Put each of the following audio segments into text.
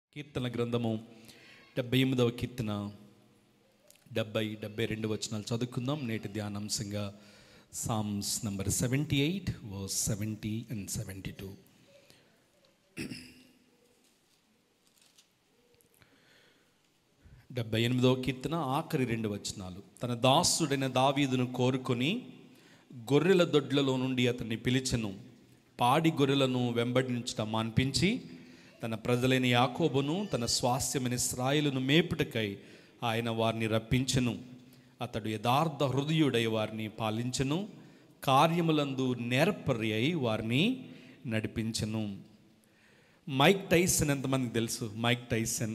కీర్తన గ్రంథము డెబ్బై ఎనిమిదవ కీర్తన డెబ్బై డెబ్బై రెండు వచనాలు చదువుకుందాం నేటి ధ్యానాంశంగా psalms number seventy eight oh seventy and seventy two డెబ్బై ఎనిమిదవ కీర్తన ఆఖరి రెండు వచనాలు తన దాసుడైన దావీదును కోరుకొని గొర్రెల దొడ్లలో నుండి అతన్ని పిలిచెను పాడి గొర్రెలను వెంబడించడం మాన్పించి తన ప్రజలైన యాకోబును తన స్వాస్థ్యమైన ఇస్రాయిలును మేపుటకై ఆయన వారిని రప్పించెను అతడు యథార్థ హృదయుడై వారిని పాలించెను కార్యములందు నేర్పరి అయి వారిని నడిపించెను మైక్ టైసన్ ఎంతమందికి తెలుసు మైక్ టైసన్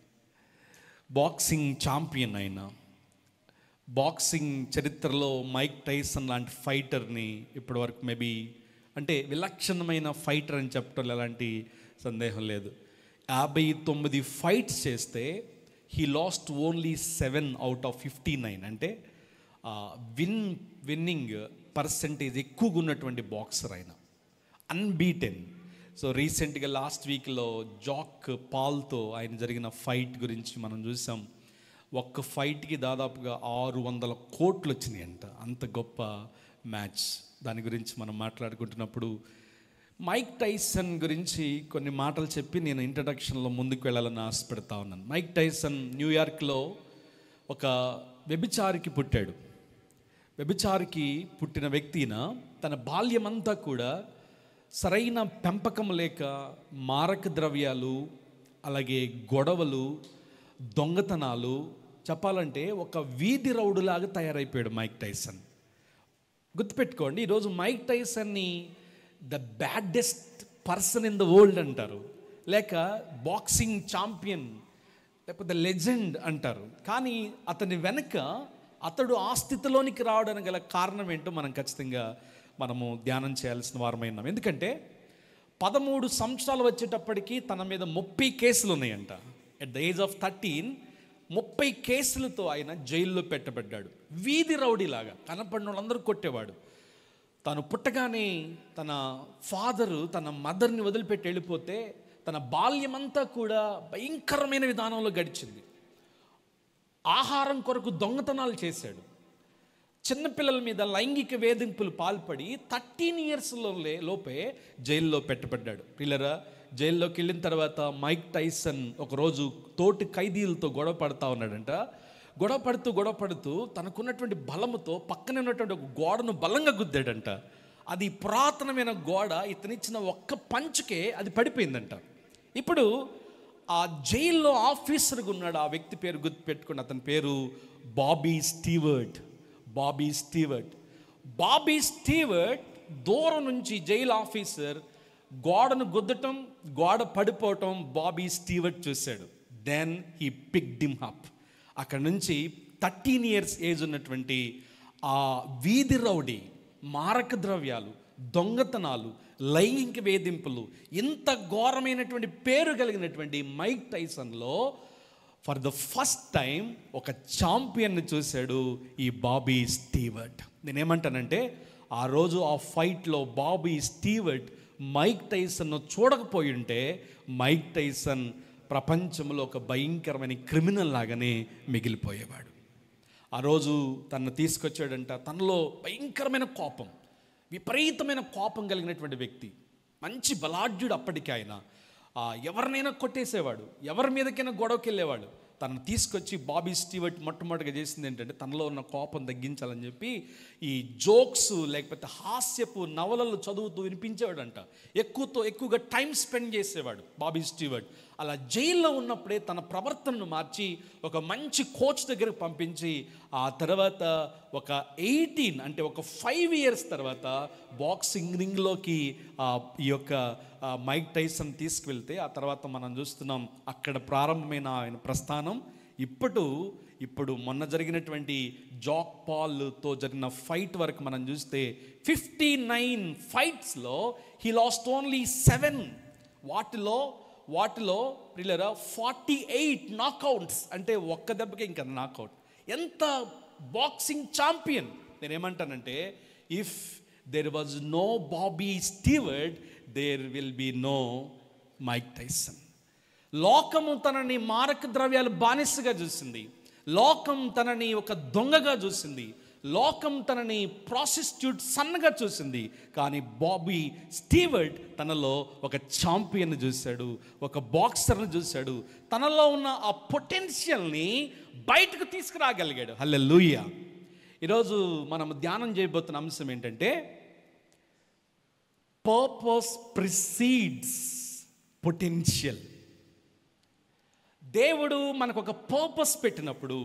బాక్సింగ్ ఛాంపియన్ ఆయన బాక్సింగ్ చరిత్రలో మైక్ టైసన్ లాంటి ఫైటర్ని ఇప్పటివరకు మేబీ అంటే విలక్షణమైన ఫైటర్ అని చెప్పడంలో ఎలాంటి సందేహం లేదు యాభై తొమ్మిది ఫైట్స్ చేస్తే he lost only seven out of fifty nine అంటే విన్ విన్నింగ్ పర్సంటేజ్ ఎక్కువగా ఉన్నటువంటి బాక్సర్ ఆయన అన్బీటెన్ సో రీసెంట్గా లాస్ట్ వీక్లో జాక్ పాల్తో ఆయన జరిగిన ఫైట్ గురించి మనం చూసాం ఒక్క ఫైట్కి దాదాపుగా ఆరు వందల కోట్లు వచ్చినాయంట అంత గొప్ప మ్యాచ్ దాని గురించి మనం మాట్లాడుకుంటున్నప్పుడు మైక్ టైసన్ గురించి కొన్ని మాటలు చెప్పి నేను ఇంట్రడక్షన్లో ముందుకు వెళ్ళాలని ఆశపడతా ఉన్నాను మైక్ టైసన్ న్యూయార్క్లో ఒక వ్యభిచారికి పుట్టాడు వ్యభిచారికి పుట్టిన వ్యక్తిన తన బాల్యమంతా కూడా సరైన పెంపకం లేక మారక ద్రవ్యాలు అలాగే గొడవలు దొంగతనాలు చెప్పాలంటే ఒక వీధి రౌడులాగా తయారైపోయాడు మైక్ టైసన్ గుర్తుపెట్టుకోండి ఈరోజు మైక్ టైసన్ని the baddest person in the world అంటారు లేక బాక్సింగ్ ఛాంపియన్ లేకపోతే లెజెండ్ అంటారు కానీ అతని వెనక అతడు ఆ స్థితిలోనికి రావడానికి గల కారణం ఏంటో మనం ఖచ్చితంగా మనము ధ్యానం చేయాల్సిన వారమైనాం ఎందుకంటే పదమూడు సంవత్సరాలు వచ్చేటప్పటికి తన మీద ముప్పై కేసులు ఉన్నాయంట at the age of thirteen ముప్పై కేసులతో ఆయన జైల్లో పెట్టబడ్డాడు వీధి రౌడీలాగా కనపడిన వాళ్ళందరూ కొట్టేవాడు తను పుట్టగానే తన ఫాదరు తన మదర్ని వదిలిపెట్టి వెళ్ళిపోతే తన బాల్యమంతా కూడా భయంకరమైన విధానంలో గడిచింది ఆహారం కొరకు దొంగతనాలు చేశాడు చిన్నపిల్లల మీద లైంగిక వేధింపులు పాల్పడి థర్టీన్ ఇయర్స్లో లోపే జైల్లో పెట్టబడ్డాడు పిల్లరా జైల్లోకి వెళ్ళిన తర్వాత మైక్ టైసన్ ఒకరోజు తోటి ఖైదీలతో గొడవ పడతా ఉన్నాడంట గొడవ పడుతూ గొడవ పడుతూ తనకున్నటువంటి బలముతో పక్కనే ఉన్నటువంటి ఒక గోడను బలంగా గుద్దాడంట అది పురాతనమైన గోడ ఇతనిచ్చిన ఒక్క పంచుకే అది పడిపోయిందంట ఇప్పుడు ఆ జైల్లో ఆఫీసర్గా ఉన్నాడు ఆ వ్యక్తి పేరు గుర్తుపెట్టుకుని అతని పేరు Bobby Stewart Bobby Stewart Bobby Stewart దూరం నుంచి జైలు ఆఫీసర్ గోడను గుద్దటం గోడ పడిపోవటం బాబీ స్టీవర్ట్ చూశాడు then he picked him up అక్కడ నుంచి థర్టీన్ ఇయర్స్ ఏజ్ ఉన్నటువంటి ఆ వీధి రౌడీ మారక ద్రవ్యాలు దొంగతనాలు లైంగిక వేధింపులు ఇంత ఘోరమైనటువంటి పేరు కలిగినటువంటి మైక్ టైసన్లో ఫర్ ద ఫస్ట్ టైం ఒక ఛాంపియన్ని చూశాడు ఈ బాబీ స్టీవర్ట్ నేనేమంటానంటే ఆ రోజు ఆ ఫైట్లో బాబీ స్టీవర్ట్ మైక్ టైసన్ను చూడకపోయి ఉంటే మైక్ టైసన్ ప్రపంచంలో ఒక భయంకరమైన క్రిమినల్ లాగానే మిగిలిపోయేవాడు ఆ రోజు తను తీసుకొచ్చాడంట తనలో భయంకరమైన కోపం విపరీతమైన కోపం కలిగినటువంటి వ్యక్తి మంచి బలాఢ్యుడు అప్పటికి ఆయన ఆ, ఎవరినైనా కొట్టేసేవాడు ఎవరి మీదకైనా గొడవకి వెళ్ళేవాడు తను తీసుకొచ్చి బాబీ స్టీవర్ట్ మొట్టమొదటిగా చేసింది ఏంటంటే తనలో ఉన్న కోపం తగ్గించాలని చెప్పి ఈ జోక్స్ లేకపోతే హాస్యపు నవలలు చదువుతూ వినిపించేవాడంట ఎక్కువతో ఎక్కువగా టైం స్పెండ్ చేసేవాడు బాబీ స్టీవర్ట్ అలా జైల్లో ఉన్నప్పుడే తన ప్రవర్తనను మార్చి ఒక మంచి కోచ్ దగ్గరకు పంపించి ఆ తర్వాత ఒక ఎయిటీన్ అంటే ఒక ఫైవ్ ఇయర్స్ తర్వాత బాక్సింగ్ రింగ్లోకి ఆ, ఈ యొక్క ఆ, మైక్ టైసన్ తీసుకువెళ్తే ఆ తర్వాత మనం చూస్తున్నాం అక్కడ ప్రారంభమైన ఆయన ప్రస్థానం ఇప్పుడు ఇప్పుడు మొన్న జరిగినటువంటి జాక్ పాల్తో జరిగిన ఫైట్ వరకు మనం చూస్తే ఫిఫ్టీ నైన్ ఫైట్స్లో హీ లాస్ట్ ఓన్లీ సెవెన్ వాటిలో వాటిలో ప్రిల్లరా ఫార్టీ ఎయిట్ నాకౌట్స్ అంటే ఒక్క దెబ్బకి ఇంకా నాకౌట్ ఎంత బాక్సింగ్ ఛాంపియన్ నేనేమంటానంటే if there was no Bobby Stewart there will be no Mike Tyson లోకము తనని మారక ద్రవ్యాలు బానిసగా చూసింది లోకం తనని ఒక దొంగగా చూసింది లోకం తనని ప్రాసిస్ట్యూట్ సన్నగా చూసింది కానీ బాబీ స్టీవర్ట్ తనలో ఒక ఛాంపియన్ చూశాడు ఒక బాక్సర్ని చూశాడు తనలో ఉన్న ఆ పొటెన్షియల్ని బయటకు తీసుకురాగలిగాడు హల్లే లూయ ఈరోజు మనం ధ్యానం చేయబోతున్న అంశం ఏంటంటే పర్పస్ ప్రిసీడ్స్ పొటెన్షియల్ దేవుడు మనకు ఒక పర్పస్ పెట్టినప్పుడు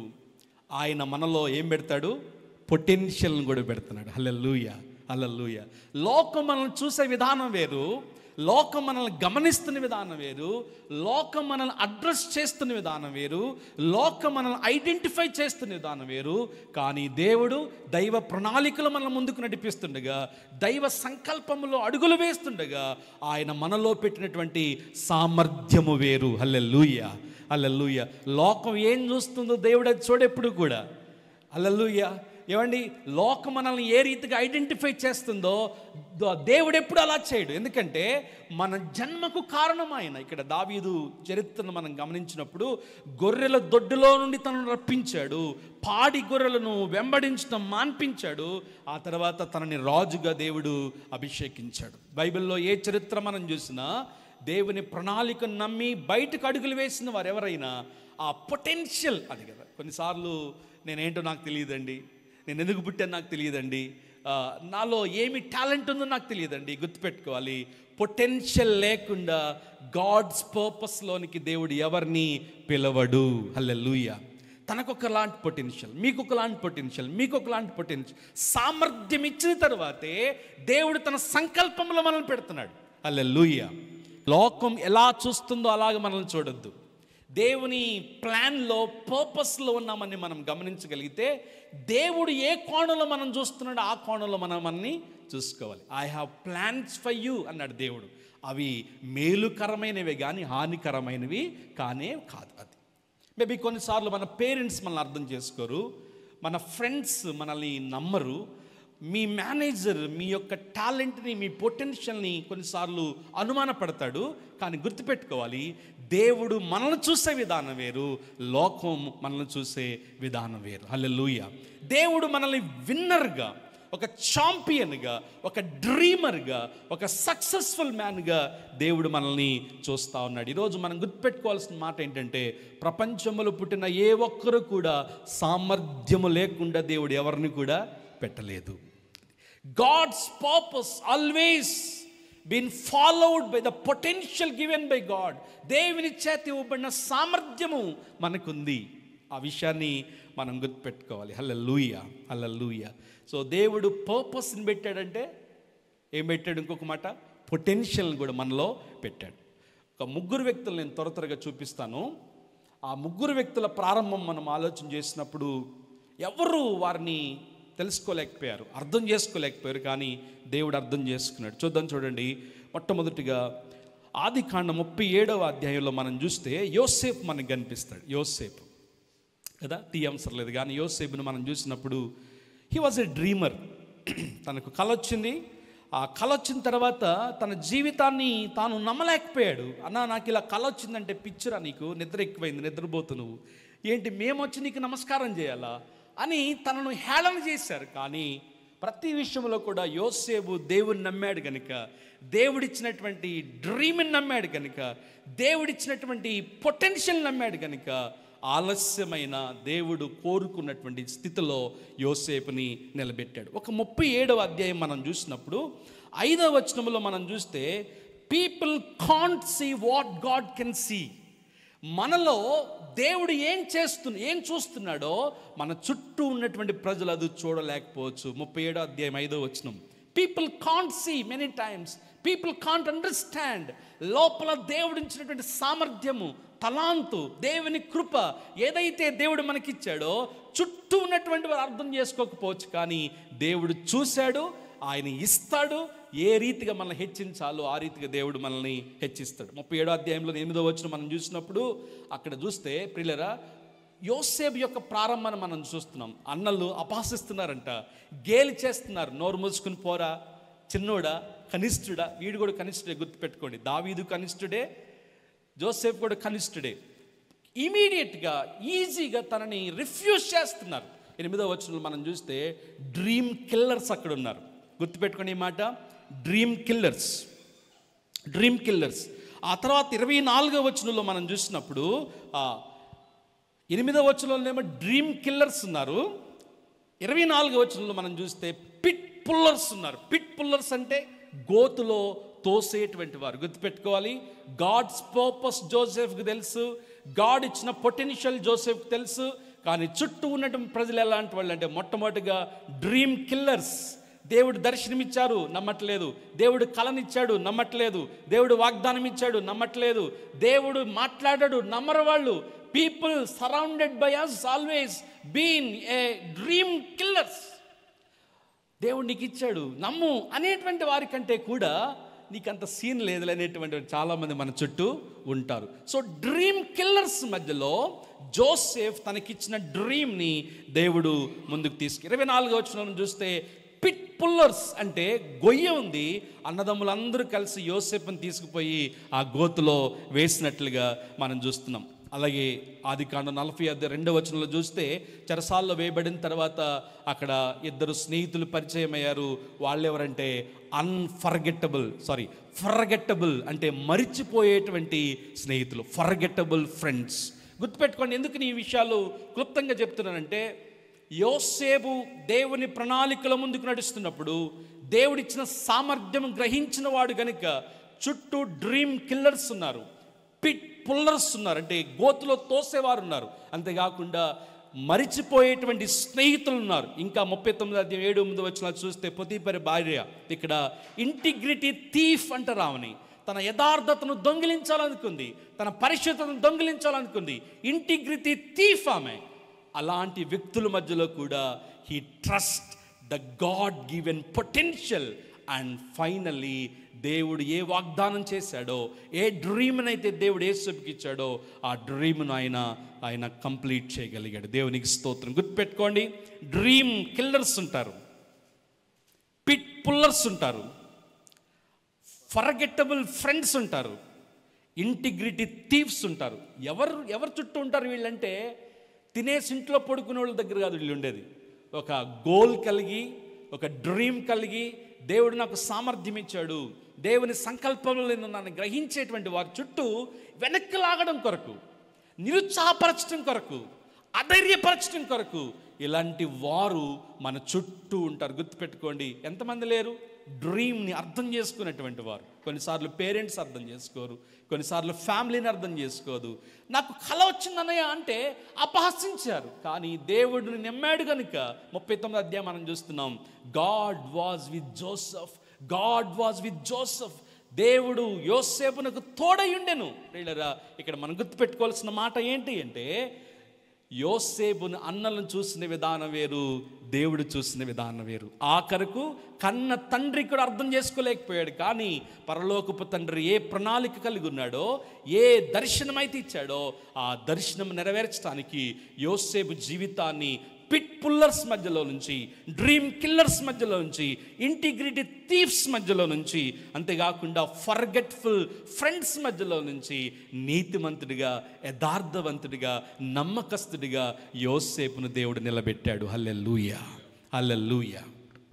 ఆయన మనలో ఏం పెడతాడు పొటెన్షియల్ని కూడా పెడుతున్నాడు హల్లెలూయ హల్లెలూయ లోకం మనల్ని చూసే విధానం వేరు లోకం మనల్ని గమనిస్తున్న విధానం వేరు లోకం మనల్ని అడ్రస్ చేస్తున్న విధానం వేరు లోకం మనల్ని ఐడెంటిఫై చేస్తున్న విధానం వేరు కానీ దేవుడు దైవ ప్రణాళికలు మనల్ని ముందుకు నడిపిస్తుండగా దైవ సంకల్పములో అడుగులు వేస్తుండగా ఆయన మనలో పెట్టినటువంటి సామర్థ్యము వేరు హల్లెలూయ హల్లెలూయ లోకం ఏం చూస్తుందో దేవుడు అది చూడెప్పుడు కూడా హల్లెలూయ ఏమండి లోకం మనల్ని ఏ రీతిగా ఐడెంటిఫై చేస్తుందో ద- దేవుడు ఎప్పుడు అలా చేయడు ఎందుకంటే మన జన్మకు కారణం ఆయన ఇక్కడ దావీదు చరిత్రను మనం గమనించినప్పుడు గొర్రెల దొడ్డులో నుండి తనను రప్పించాడు పాడి గొర్రెలను వెంబడించడం మాన్పించాడు ఆ తర్వాత తనని రాజుగా దేవుడు అభిషేకించాడు బైబిల్లో ఏ చరిత్ర మనం చూసినా దేవుని ప్రణాళికను నమ్మి బయటకు అడుగులు వేసిన వారు ఎవరైనా ఆ పొటెన్షియల్ అది కదా కొన్నిసార్లు నేనేంటో నాకు తెలియదండి నేను ఎందుకు పుట్టాను నాకు తెలియదండి ఆ, నాలో ఏమి టాలెంట్ ఉందో నాకు తెలియదండి గుర్తుపెట్టుకోవాలి పొటెన్షియల్ లేకుండా గాడ్స్ పర్పస్లోనికి దేవుడు ఎవరిని పిలవడు హల్లెలూయా తనకు ఒకలాంటి పొటెన్షియల్ మీకు ఒకలాంటి పొటెన్షియల్ మీకు ఒకలాంటి పొటెన్షియల్ సామర్థ్యం ఇచ్చిన తర్వాతే దేవుడు తన సంకల్పంలో మనల్ని పెడుతున్నాడు హల్లెలూయా లోకం ఎలా చూస్తుందో అలాగ మనల్ని చూడొద్దు దేవుని ప్లాన్లో పర్పస్లో ఉన్నామని మనం గమనించగలిగితే దేవుడు ఏ కోణంలో మనం చూస్తున్నాడో ఆ కోణంలో మనం మనని చూసుకోవాలి I have plans for you అన్నాడు దేవుడు అవి మేలుకరమైనవి కానీ హానికరమైనవి కానే కాదు అది మేబీ కొన్నిసార్లు మన పేరెంట్స్ మనల్ని అర్థం చేసుకోరు మన ఫ్రెండ్స్ మనల్ని నమ్మరు మీ మేనేజర్ మీ యొక్క టాలెంట్ని మీ పొటెన్షియల్ని కొన్నిసార్లు అనుమానపడతాడు కానీ గుర్తుపెట్టుకోవాలి దేవుడు మనల్ని చూసే విధానం వేరు లోకం మనల్ని చూసే విధానం వేరు హల్లెలూయా దేవుడు మనల్ని విన్నర్గా ఒక ఛాంపియన్గా ఒక డ్రీమర్గా ఒక సక్సెస్ఫుల్ మ్యాన్గా దేవుడు మనల్ని చూస్తూ ఉన్నాడు ఈరోజు మనం గుర్తుపెట్టుకోవాల్సిన మాట ఏంటంటే ప్రపంచంలో పుట్టిన ఏ ఒక్కరు కూడా సామర్థ్యము లేకుండా దేవుడు ఎవరిని కూడా పెట్టలేదు God's purpose always been followed by the potential given by God దేవుని చేత ఇవ్వబడిన సామర్థ్యము మనకుంది ఆ విషయాన్ని మనం గుర్తుపెట్టుకోవాలి హల్ల లూయ హల్ల లూయ సో దేవుడు పర్పస్ని పెట్టాడంటే ఏం పెట్టాడు ఇంకొక మాట పొటెన్షియల్ని కూడా మనలో పెట్టాడు ఒక ముగ్గురు వ్యక్తులు నేను త్వర త్వరగా చూపిస్తాను ఆ ముగ్గురు వ్యక్తుల ప్రారంభం మనం ఆలోచన చేసినప్పుడు ఎవరు వారిని తెలుసుకోలేకపోయారు అర్థం చేసుకోలేకపోయారు కానీ దేవుడు అర్థం చేసుకున్నాడు చూద్దాం చూడండి మొట్టమొదటిగా ఆది కాండ ముప్పై ఏడవ అధ్యాయంలో మనం చూస్తే యోసేపు మనకు కనిపిస్తాడు యోసేపు కదా తీయంసరం లేదు కానీ యోసేపుని మనం చూసినప్పుడు హీ వాజ్ ఎ డ్రీమర్ తనకు కళ వచ్చింది ఆ కళ వచ్చిన తర్వాత తన జీవితాన్ని తాను నమ్మలేకపోయాడు అన్న నాకు ఇలా కళ వచ్చిందంటే పిచ్చిరా నీకు నిద్ర ఎక్కువైంది నిద్రపోతు నువ్వు ఏంటి మేము వచ్చి నీకు నమస్కారం చేయాలా అని తనను హేళన చేశారు కానీ ప్రతి విషయంలో కూడా యోసేపు దేవుని నమ్మాడు గనుక దేవుడిచ్చినటువంటి డ్రీమ్ని నమ్మాడు గనుక దేవుడిచ్చినటువంటి పొటెన్షియల్ నమ్మాడు గనుక ఆలస్యమైన దేవుడు కోరుకున్నటువంటి స్థితిలో యోసేపుని నిలబెట్టాడు ఒక ముప్పై ఏడవ అధ్యాయం మనం చూసినప్పుడు ఐదవ వచనంలో మనం చూస్తే people can't see what God can see మనలో దేవుడు ఏం చేస్తున్న ఏం చూస్తున్నాడో మన చుట్టూ ఉన్నటువంటి ప్రజలు అది చూడలేకపోవచ్చు ముప్పై ఏడో అధ్యాయం ఐదో వచనం people can't see many times people can't understand లోపల దేవుడు ఇచ్చినటువంటి సామర్థ్యము తలాంతు దేవుని కృప ఏదైతే దేవుడు మనకిచ్చాడో చుట్టూ ఉన్నటువంటి వారు అర్థం చేసుకోకపోవచ్చు కానీ దేవుడు చూశాడు ఆయన ఇస్తాడు ఏ రీతిగా మనల్ని హెచ్చించాలో ఆ రీతిగా దేవుడు మనల్ని హెచ్చిస్తాడు ముప్పై ఏడో అధ్యాయంలో ఎనిమిదో వచ్చిన మనం చూసినప్పుడు అక్కడ చూస్తే ప్రియులరా యోసేపు యొక్క ప్రారంభాన్ని మనం చూస్తున్నాం అన్నలు అపాసిస్తున్నారంట గేలి చేస్తున్నారు నోరు మూసుకుని పోరా చిన్నోడా కనిష్ఠుడా వీడు కూడా కనిష్ఠుడే గుర్తుపెట్టుకోండి దావీదు కనిష్ఠుడే జోసెఫ్ కూడా కనిష్ఠుడే ఇమీడియట్గా ఈజీగా తనని రిఫ్యూజ్ చేస్తున్నారు ఎనిమిదో వచనంలో మనం చూస్తే డ్రీమ్ కిల్లర్స్ అక్కడ ఉన్నారు గుర్తుపెట్టుకోండి ఈ మాట డ్రీమ్ కిల్లర్స్ డ్రీమ్ కిల్లర్స్ ఆ తర్వాత ఇరవై నాలుగో వచనంలో మనం చూసినప్పుడు ఆ, ఎనిమిదో వచనంలోనేమో డ్రీమ్ కిల్లర్స్ ఉన్నారు ఇరవై నాలుగో వచనంలో మనం చూస్తే పిట్ పుల్లర్స్ ఉన్నారు పిట్ పుల్లర్స్ అంటే గోతులో తోసేటువంటి వారు గుర్తుపెట్టుకోవాలి గాడ్స్ పర్పస్ జోసెఫ్కి తెలుసు గాడ్ ఇచ్చిన పొటెన్షియల్ జోసెఫ్కి తెలుసు కానీ చుట్టూ ఉన్నటువంటి ప్రజలు ఎలాంటి వాళ్ళు అంటే మొట్టమొదటిగా డ్రీమ్ కిల్లర్స్ దేవుడు దర్శనమిచ్చారు నమ్మట్లేదు దేవుడు కలనిచ్చాడు నమ్మట్లేదు దేవుడు వాగ్దానం ఇచ్చాడు నమ్మట్లేదు దేవుడు మాట్లాడాడు నమ్మరు వాళ్ళు people surrounded by us always been a dream killers దేవుడు నీకు ఇచ్చాడు నమ్ము అనేటువంటి వారికంటే కూడా నీకు అంత సీన్ లేదు అనేటువంటి చాలామంది మన చుట్టూ ఉంటారు సో డ్రీమ్ కిల్లర్స్ మధ్యలో జోసెఫ్ తనకిచ్చిన డ్రీమ్ని దేవుడు ముందుకు తీసుకు ఇరవై నాలుగో వచ్చిన చూస్తే పిట్ పుల్లర్స్ అంటే గొయ్య ఉంది అన్నదమ్ములందరూ కలిసి యోసేపుని తీసుకుపోయి ఆ గోతులో వేసినట్లుగా మనం చూస్తున్నాం అలాగే ఆది కాండ నలభై ఐదు రెండవ వచనంలో చూస్తే చెరసాల్లో వేయబడిన తర్వాత అక్కడ ఇద్దరు స్నేహితులు పరిచయం అయ్యారు వాళ్ళెవరంటే అన్ఫర్గెట్టబుల్ సారీ ఫర్గెట్టబుల్ అంటే మరిచిపోయేటువంటి స్నేహితులు ఫర్గెట్టబుల్ ఫ్రెండ్స్ గుర్తుపెట్టుకోండి ఎందుకు ఈ విషయాలు క్లుప్తంగా చెప్తున్నానంటే యోసేపు దేవుని ప్రణాళికల ముందుకు నడుస్తున్నప్పుడు దేవుడిచ్చిన సామర్థ్యం గ్రహించిన వాడు గనుక చుట్టూ డ్రీమ్ కిల్లర్స్ ఉన్నారు పిట్ పుల్లర్స్ ఉన్నారు అంటే గోతులో తోసేవారు ఉన్నారు అంతేకాకుండా మరిచిపోయేటువంటి స్నేహితులు ఉన్నారు ఇంకా ముప్పై తొమ్మిది అధ్యాయం ఏడు ముందు వచ్చిన చూస్తే పొతిపరి భార్య ఇక్కడ ఇంటిగ్రిటీ థీఫ్ అంటారు ఆమెని తన యథార్థతను దొంగిలించాలనుకుంది తన పరిశుద్ధతను దొంగిలించాలనుకుంది ఇంటిగ్రిటీ థీఫ్ ఆమె అలాంటి వ్యక్తుల మధ్యలో కూడా he trust the God given potential and finally దేవుడు ఏ వాగ్దానం చేశాడో ఏ డ్రీమ్ని అయితే దేవుడు ఏసుకి ఇచ్చాడో ఆ డ్రీమ్ను ఆయన ఆయన కంప్లీట్ చేయగలిగాడు దేవునికి స్తోత్రం గుర్తుపెట్టుకోండి డ్రీమ్ కిల్లర్స్ ఉంటారు పిట్ పుల్లర్స్ ఉంటారు ఫర్గెట్టబుల్ ఫ్రెండ్స్ ఉంటారు ఇంటిగ్రిటీ థీవ్స్ ఉంటారు ఎవరు ఎవరు చుట్టూ ఉంటారు వీళ్ళంటే తినేసి ఇంట్లో పడుకునే వాళ్ళ దగ్గర కాదు వీళ్ళు ఉండేది ఒక గోల్ కలిగి ఒక డ్రీమ్ కలిగి దేవుడు నాకు సామర్థ్యం ఇచ్చాడు దేవుని సంకల్పంలో నేను నన్ను గ్రహించేటువంటి వారి చుట్టూ వెనక్కి లాగడం కొరకు నిరుత్సాహపరచడం కొరకు అధైర్యపరచడం కొరకు ఇలాంటి వారు మన చుట్టూ ఉంటారు గుర్తుపెట్టుకోండి ఎంతమంది లేరు డ్రీమ్ని అర్థం చేసుకునేటువంటి వారు కొన్నిసార్లు పేరెంట్స్ అర్థం చేసుకోరు కొన్నిసార్లు ఫ్యామిలీని అర్థం చేసుకోదు నాకు కళ వచ్చిందన్నయ్య అంటే అపహసించారు కానీ దేవుడిని నమ్మాడు కనుక ముప్పై తొమ్మిది అధ్యాయం మనం చూస్తున్నాం God was with Joseph God was with Joseph దేవుడు యోసేపునకు తోడయుండెను వీళ్ళరా ఇక్కడ మనం గుర్తుపెట్టుకోవాల్సిన మాట ఏంటి అంటే యోసేపును అన్నలను చూసిన విధానం వేరు దేవుడు చూసిన విధానం వేరు ఆఖరకు కన్న తండ్రి కూడా అర్థం చేసుకోలేకపోయాడు కానీ పరలోకపు తండ్రి ఏ ప్రణాళిక కలిగి ఉన్నాడో ఏ దర్శనం అయితే ఇచ్చాడో ఆ దర్శనం నెరవేర్చడానికి యోసేపు జీవితాన్ని పిట్ పుల్లర్స్ మధ్యలో నుంచి డ్రీమ్ కిల్లర్స్ మధ్యలో నుంచి ఇంటిగ్రిటీ థీఫ్స్ మధ్యలో నుంచి అంతేకాకుండా ఫర్గెట్ఫుల్ ఫ్రెండ్స్ మధ్యలో నుంచి నీతిమంతుడిగా యథార్థవంతుడిగా నమ్మకస్తుడిగా యోసేపును దేవుడు నిలబెట్టాడు హల్లెలూయా హల్లెలూయా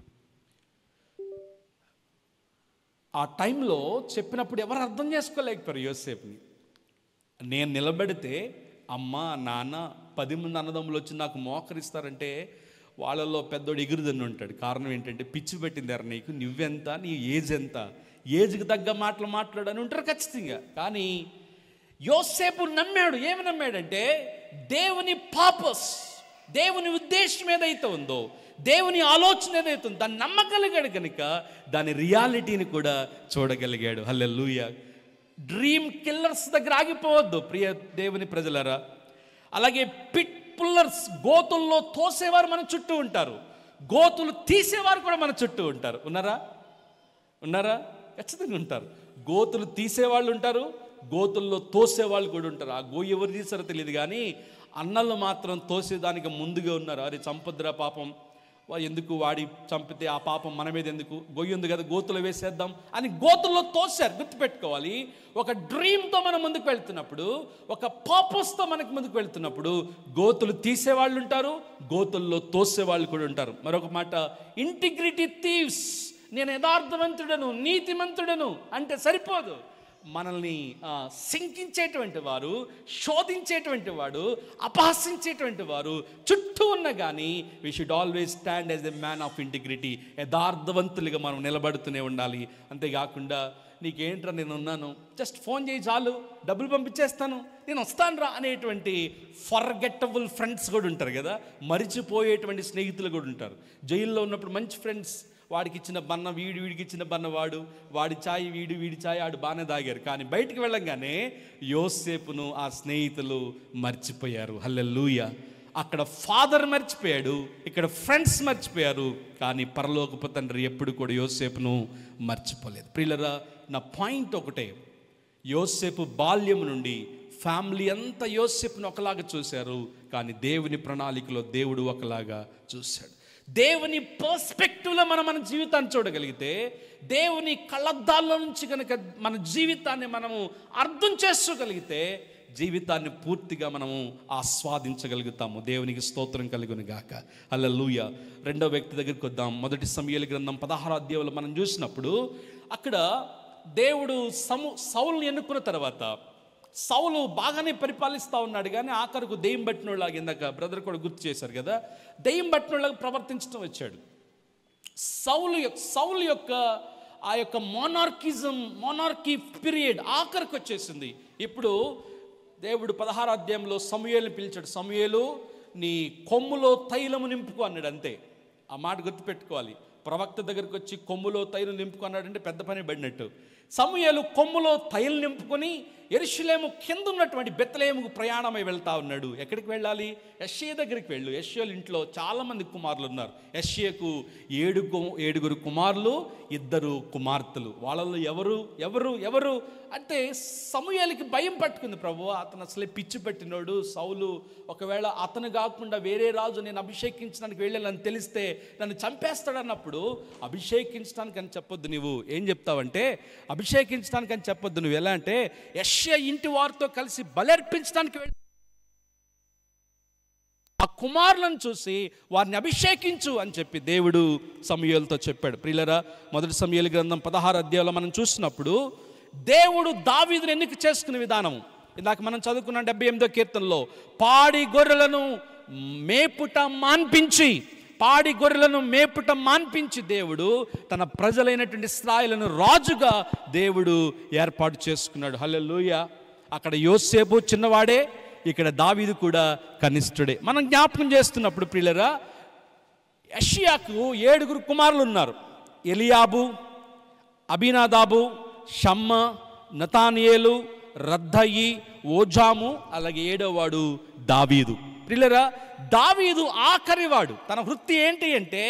ఆ టైంలో చెప్పినప్పుడు ఎవరు అర్థం చేసుకోలేకపోయారు యోసేపుని నేను నిలబెడితే అమ్మ నాన్న పది మంది అన్నదమ్ములు వచ్చి నాకు మోకరిస్తారంటే వాళ్ళలో పెద్దోడు ఎగురుదని ఉంటాడు కారణం ఏంటంటే పిచ్చి పెట్టిందారు నీకు నువ్వెంత నీ ఏజ్ ఎంత ఏజ్కి తగ్గ మాటలు మాట్లాడని ఉంటారు ఖచ్చితంగా కానీ యోసేపు నమ్మాడు ఏమి నమ్మాడంటే దేవుని పాపస్ దేవుని ఉద్దేశం ఏదైతే ఉందో దేవుని ఆలోచన ఏదైతే ఉందో దాన్ని నమ్మగలిగాడు కనుక దాని రియాలిటీని కూడా చూడగలిగాడు హల్లెలూయా డ్రీమ్ కిల్లర్స్ దగ్గర ఆగిపోవద్దు ప్రియ దేవుని ప్రజలరా అలాగే పిట్ పుల్లర్స్ గోతుల్లో తోసేవారు మన చుట్టూ ఉంటారు గోతులు తీసేవారు కూడా మన చుట్టూ ఉంటారు ఉన్నారా ఉన్నారా ఖచ్చితంగా ఉంటారు గోతులు తీసేవాళ్ళు ఉంటారు గోతుల్లో తోసేవాళ్ళు కూడా ఉంటారు ఆ గోయి ఎవరు తీసారో తెలియదు కానీ అన్నలు మాత్రం తోసేదానికి ముందుగా ఉన్నారు అరే చంపద్రా పాపం వా- ఎందుకు వాడి చంపితే ఆ పాపం మన మీద ఎందుకు గొయ్యి ఉంది కదా గోతులో వేసేద్దాం అని గోతుల్లో తోసారు గుర్తుపెట్టుకోవాలి ఒక డ్రీమ్తో మనం ముందుకు వెళ్తున్నప్పుడు ఒక పర్పస్తో మనకు ముందుకు వెళ్తున్నప్పుడు గోతులు తీసేవాళ్ళు ఉంటారు గోతుల్లో తోసేవాళ్ళు కూడా ఉంటారు మరొక మాట ఇంటిగ్రిటీ థీవ్స్ నేను యథార్థవంతుడను నీతిమంతుడను అంటే సరిపోదు మనల్ని ఆ, శంకించేటువంటి వారు శోధించేటువంటి వాడు అపహసించేటువంటి వారు చుట్టూ ఉన్న కానీ we should always stand as a man of integrity యథార్థవంతులుగా మనం నిలబడుతూనే ఉండాలి అంతేకాకుండా నీకేంట్రా నేను ఉన్నాను జస్ట్ ఫోన్ చేయి చాలు డబ్బులు పంపించేస్తాను నేను వస్తాను రా అనేటువంటి ఫర్గెట్టబుల్ ఫ్రెండ్స్ కూడా ఉంటారు కదా మరిచిపోయేటువంటి స్నేహితులు కూడా ఉంటారు జైల్లో ఉన్నప్పుడు మంచి ఫ్రెండ్స్ వాడికి ఇచ్చిన బన్న వీడు వీడికి ఇచ్చిన బన్న వాడు వాడి ఛాయ్ వీడు వీడి ఛాయ్ ఆడు బాగానే తాగారు కానీ బయటికి వెళ్ళంగానే యోసేపును ఆ స్నేహితులు మర్చిపోయారు హల్లెలూయ అక్కడ ఫాదర్ మర్చిపోయాడు ఇక్కడ ఫ్రెండ్స్ మర్చిపోయారు కానీ పరలోకపు తండ్రి ఎప్పుడు కూడా యోసేపును మర్చిపోలేదు ప్రియులరా నా పాయింట్ ఒకటే యోసేపు బాల్యం నుండి ఫ్యామిలీ అంతా యోసేపును ఒకలాగా చూశారు కానీ దేవుని ప్రణాళికలో దేవుడు ఒకలాగా చూశాడు దేవుని పర్స్పెక్టివ్లో మనం మన జీవితాన్ని చూడగలిగితే దేవుని కళ్ళద్దాల నుంచి కనుక మన జీవితాన్ని మనము అర్థం చేసుకోగలిగితే జీవితాన్ని పూర్తిగా మనము ఆస్వాదించగలుగుతాము దేవునికి స్తోత్రం కలుగును గాక అల్లూయ రెండో వ్యక్తి దగ్గరికి వద్దాం మొదటి సమయాల గ్రంథం పదహారు అధ్యాయులు మనం చూసినప్పుడు అక్కడ దేవుడు సము సౌల్ని ఎన్నుకున్న తర్వాత సౌలు బాగానే పరిపాలిస్తూ ఉన్నాడు కానీ ఆఖరుకు దెయ్యం పట్టినోళ్ళగా ఇందాక బ్రదర్ కూడా గుర్తు చేశారు కదా దెయ్యం పట్టినోళ్ళగా ప్రవర్తించడం వచ్చాడు సౌలు యొక్క సౌలు యొక్క ఆ యొక్క మోనార్కిజం మోనార్కీ పీరియడ్ ఆఖరికి వచ్చేసింది ఇప్పుడు దేవుడు పదహారు అధ్యాయంలో సమూయేలుని పిలిచాడు సమూయేలు నీ కొమ్ములో తైలము నింపుకో అన్నాడు అంతే ఆ మాట గుర్తుపెట్టుకోవాలి ప్రవక్త దగ్గరికి వచ్చి కొమ్ములో తైలు నింపుకో అన్నాడంటే పెద్ద పని పడినట్టు సమూయేలు కొమ్ములో తైలు నింపుకొని ఎరుషులేము కింద ఉన్నటువంటి బెత్తలేముకు ప్రయాణమై వెళ్తా ఉన్నాడు ఎక్కడికి వెళ్ళాలి యశ్య దగ్గరికి వెళ్ళు యశ్యోల ఇంట్లో చాలామంది కుమారులు ఉన్నారు యశ్యకు ఏడు కు- ఏడుగురు కుమారులు ఇద్దరు కుమార్తెలు వాళ్ళలో ఎవరు ఎవరు ఎవరు అంటే సమూయాలకి భయం పట్టుకుంది ప్రభు అతను అసలే పిచ్చి పెట్టినోడు సౌలు ఒకవేళ అతను కాకుండా వేరే రాజు నేను అభిషేకించడానికి వెళ్ళానని తెలిస్తే నన్ను చంపేస్తాడన్నప్పుడు అభిషేకించడానికి అని చెప్పొద్దు నువ్వు ఏం చెప్తావంటే అభిషేకించడానికి అని చెప్పొద్దు నువ్వు ఎలా అంటే యశ్య ఇంటి వారితో కలిసి బలర్పించడానికి వెళ్ళి ఆ కుమారులను చూసి వారిని అభిషేకించు అని చెప్పి దేవుడు సమయాలతో చెప్పాడు ప్రియులరా మొదటి సమయాల గ్రంథం పదహారు అధ్యాయంలో మనం చూసినప్పుడు దేవుడు దావీదుని ఎన్నిక చేసుకునే విధానం ఇందాక మనం చదువుకున్న డెబ్బై ఎనిమిదో కీర్తనలో పాడి గొర్రెలను మేపుట మాన్పించి పాడి గొర్రెలను మేపుట మాన్పించి దేవుడు తన ప్రజలైనటువంటి స్థాయిలను రాజుగా దేవుడు ఏర్పాటు చేసుకున్నాడు హల్లెలూయ అక్కడ యోసేపు చిన్నవాడే ఇక్కడ దావీదు కూడా కనిష్ఠుడే మనం జ్ఞాపకం చేస్తున్నప్పుడు ప్రియులరా యషియాకు ఏడుగురు కుమారులు ఉన్నారు ఎలియాబు అభినాదాబు షమ్మ నతానియేలు రద్దయి ఓజాము అలాగే ఏడోవాడు దావీదు ప్రియులరా దావీదు ఆఖరివాడు తన వృత్తి ఏంటి అంటే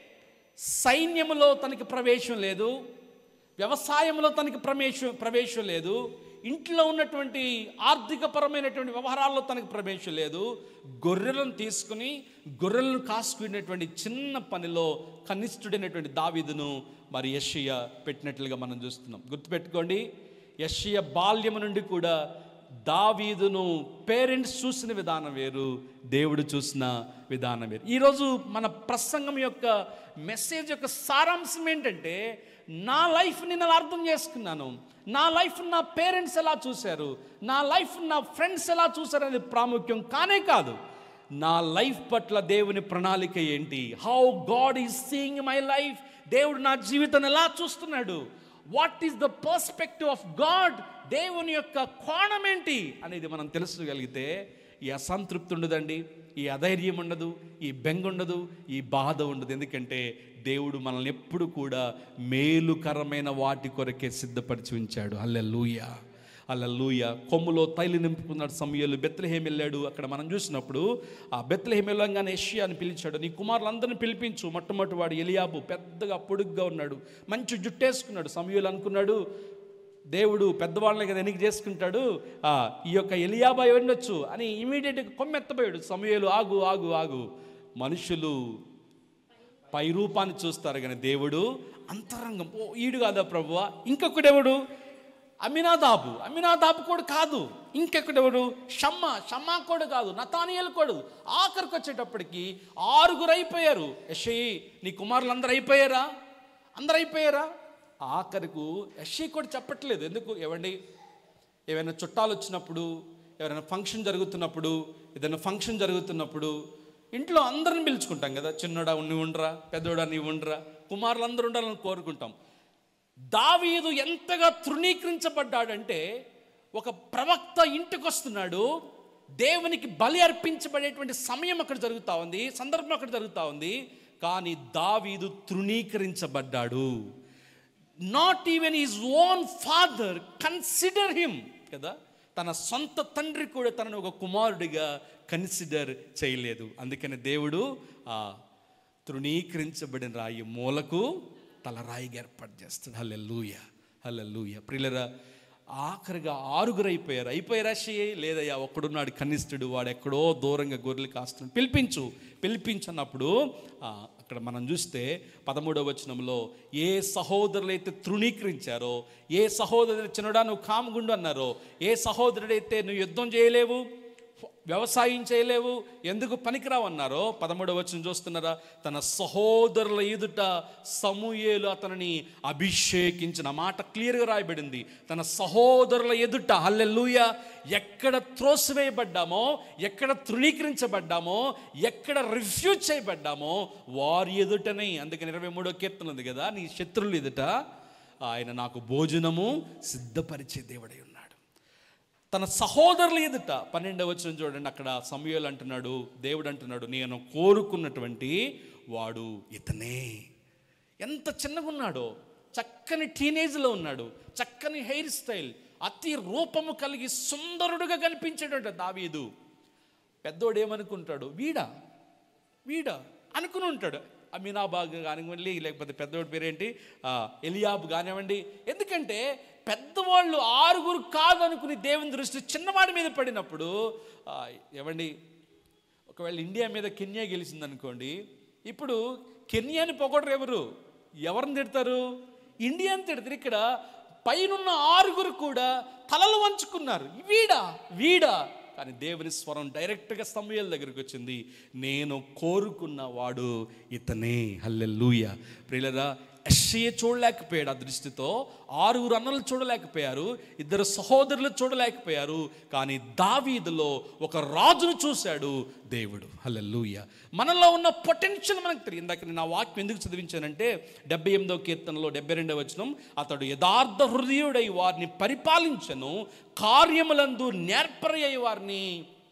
సైన్యములో తనకి ప్రవేశం లేదు వ్యవసాయంలో తనకి ప్రవేశం ప్రవేశం లేదు ఇంట్లో ఉన్నటువంటి ఆర్థికపరమైనటువంటి వ్యవహారాల్లో తనకు ప్రవేశం లేదు గొర్రెలను తీసుకుని గొర్రెలను కాసుకునేటువంటి చిన్న పనిలో కనిష్ఠుడైనటువంటి దావీదును మరి యషియ పెట్టినట్లుగా మనం చూస్తున్నాం గుర్తుపెట్టుకోండి యషియ బాల్యము నుండి కూడా దావీదును పేరెంట్స్ చూసిన విధానం వేరు దేవుడు చూసిన విధానం వేరు ఈరోజు మన ప్రసంగం యొక్క మెసేజ్ యొక్క సారాంశం ఏంటంటే నా లైఫ్ నేను అలా అర్థం చేసుకున్నాను నా లైఫ్ నా పేరెంట్స్ ఎలా చూశారు నా లైఫ్ నా ఫ్రెండ్స్ ఎలా చూశారు అనేది ప్రాముఖ్యం కానే కాదు నా లైఫ్ పట్ల దేవుని ప్రణాళిక ఏంటి how God is seeing my life దేవుడు నా జీవితాన్ని ఎలా చూస్తున్నాడు what is the perspective of God దేవుని యొక్క కోణం ఏంటి అనేది మనం తెలుసుకోగలిగితే ఈ అసంతృప్తి ఉండదండి ఈ అధైర్యం ఉండదు ఈ బెంగ ఉండదు ఈ బాధ ఉండదు ఎందుకంటే దేవుడు మనల్ని ఎప్పుడు కూడా మేలుకరమైన వాటి కొరకే సిద్ధపరిచి ఉంచాడు అల్లెలూయ అల్లెలూయ కొమ్ములో తైలు నింపుకున్నాడు సమయాలు బెత్లహేం వెళ్ళాడు అక్కడ మనం చూసినప్పుడు ఆ బెత్లహేం వెళ్ళంగానే యెషయాని పిలిచాడు నీ కుమారులందరిని పిలిపించు మొట్టమొదటి వాడు ఎలియాబు పెద్దగా పొడుగ్గా ఉన్నాడు మంచి జుట్టేసుకున్నాడు సమయాలు అనుకున్నాడు దేవుడు పెద్దవాళ్ళని కదా ఎన్నిక చేసుకుంటాడు ఆ, ఈ యొక్క ఎలియాబా ఉండొచ్చు అని ఇమీడియట్గా కొమ్మెత్తపోయాడు సమయాలు ఆగు ఆగు ఆగు మనుషులు పై రూపాన్ని చూస్తారు కానీ దేవుడు అంతరంగం ఓ ఈడు కాదా ప్రభువా ఇంకొకడెవడు అమినాదాబు అమినాదాబు కూడా కాదు ఇంకెక్కడెవడు షమ్మ షమ్మా కూడా కాదు నతానియల్ కూడా ఆఖరికి వచ్చేటప్పటికి ఆరుగురు అయిపోయారు యషి నీ కుమారులు అందరు అయిపోయారా అందరు అయిపోయారా ఆఖరికు యషి కూడా చెప్పట్లేదు ఎందుకు ఏవండి ఏమైనా చుట్టాలు వచ్చినప్పుడు ఎవరైనా ఫంక్షన్ జరుగుతున్నప్పుడు ఏదైనా ఫంక్షన్ జరుగుతున్నప్పుడు ఇంట్లో అందరిని పిలుచుకుంటాం కదా చిన్నోడా నువ్వు ఉండరా పెద్దోడా నీవు ఉండరా కుమారులు అందరూ ఉండాలని కోరుకుంటాం దావీదు ఎంతగా తృణీకరించబడ్డాడంటే ఒక ప్రవక్త ఇంటికి వస్తున్నాడు దేవునికి బలి అర్పించబడేటువంటి సమయం అక్కడ జరుగుతూ ఉంది సందర్భం అక్కడ జరుగుతూ ఉంది కానీ దావీదు తృణీకరించబడ్డాడు not even is own father consider him కదా తన సొంత తండ్రి కూడా తనను ఒక కుమారుడిగా కన్సిడర్ చేయలేదు అందుకని దేవుడు ఆ తృణీకరించబడిన రాయి మూలకు తల రాయిగా ఏర్పాటు చేస్తాడు హల్లెలూయ హల్లెలూయ ప్రియులరా ఆఖరిగా ఆరుగురు అయిపోయారు అయిపోయారా షే లేదయ్యా ఒక్కడున్నాడు కనిష్ఠుడు వాడు ఎక్కడో దూరంగా గొర్రెలు కాస్తున్నాడు పిలిపించు పిలిపించు అన్నప్పుడు ఆ, అక్కడ మనం చూస్తే పదమూడవ వచనంలో ఏ సహోదరులైతే తృణీకరించారో ఏ సహోదరుడు చిన్నడా నువ్వు కామగుండు అన్నారో ఏ సహోదరుడైతే నువ్వు యుద్ధం చేయలేవు వ్యవసాయం చేయలేవు ఎందుకు పనికిరావు అన్నారో పదమూడవ వచనం చూస్తున్నారా తన సహోదరుల ఎదుట సమూయేలు అతనిని అభిషేకించిన మాట క్లియర్గా రాయబడింది తన సహోదరుల ఎదుట హల్లెలూయ ఎక్కడ త్రోసివేయబడ్డామో ఎక్కడ తృణీకరించబడ్డామో ఎక్కడ రిఫ్యూజ్ చేయబడ్డామో వారి ఎదుటనే అందుకని ఇరవై మూడో కీర్తన ఉంది కదా నీ శత్రువుల ఎదుట ఆయన నాకు భోజనము సిద్ధపరిచే దేవుడై ఉన్నాడు తన సహోదరుల ఎదుట పన్నెండవ వచ్చిన చూడండి అక్కడ సమయాలు అంటున్నాడు దేవుడు అంటున్నాడు నేను కోరుకున్నటువంటి వాడు ఇతనే ఎంత చిన్నగా ఉన్నాడో చక్కని టీనేజ్లో ఉన్నాడు చక్కని హెయిర్ స్టైల్ అతి రూపము కలిగి సుందరుడుగా కనిపించేటట్టు దావీదు పెద్దోడు ఏమనుకుంటాడు వీడా వీడా అనుకుని ఉంటాడు అమీనాబాగ్ కానివ్వండి లేకపోతే పెద్దోడి పేరేంటి ఆ, ఎలియాబ్ కానివ్వండి ఎందుకంటే పెద్దవాళ్ళు ఆరుగురు కాదు అనుకుని దేవుని దృష్టి చిన్నవాడి మీద పడినప్పుడు ఆ, ఏమండి ఒకవేళ ఇండియా మీద కెన్యా గెలిచింది అనుకోండి ఇప్పుడు కెన్యాని పొగడరు ఎవరు ఎవరిని తిడతారు ఇండియాని తిడతారు ఇక్కడ పైనున్న ఆరుగురు కూడా తలలు వంచుకున్నారు వీడా వీడా కానీ దేవుని స్వరం డైరెక్ట్గా సమయాల దగ్గరికి వచ్చింది నేను కోరుకున్న వాడు ఇతనే హల్లెలూయ ప్రియులరా ఎస్ఏ చూడలేకపోయాడు ఆ దృష్టితో ఆరుగురు అన్నలు చూడలేకపోయారు ఇద్దరు సహోదరులు చూడలేకపోయారు కానీ దావీదులో ఒక రాజును చూశాడు దేవుడు హల్లెలూయ మనలో ఉన్న పొటెన్షియల్ మనకు తెలియదు ఇందాక నేను ఆ వాక్యం ఎందుకు చదివించానంటే డెబ్బై ఎనిమిదో కీర్తనలో డెబ్బై రెండవ వచనం అతడు యథార్థ హృదయుడై వారిని పరిపాలించను కార్యములందు నేర్పరి అయి వారిని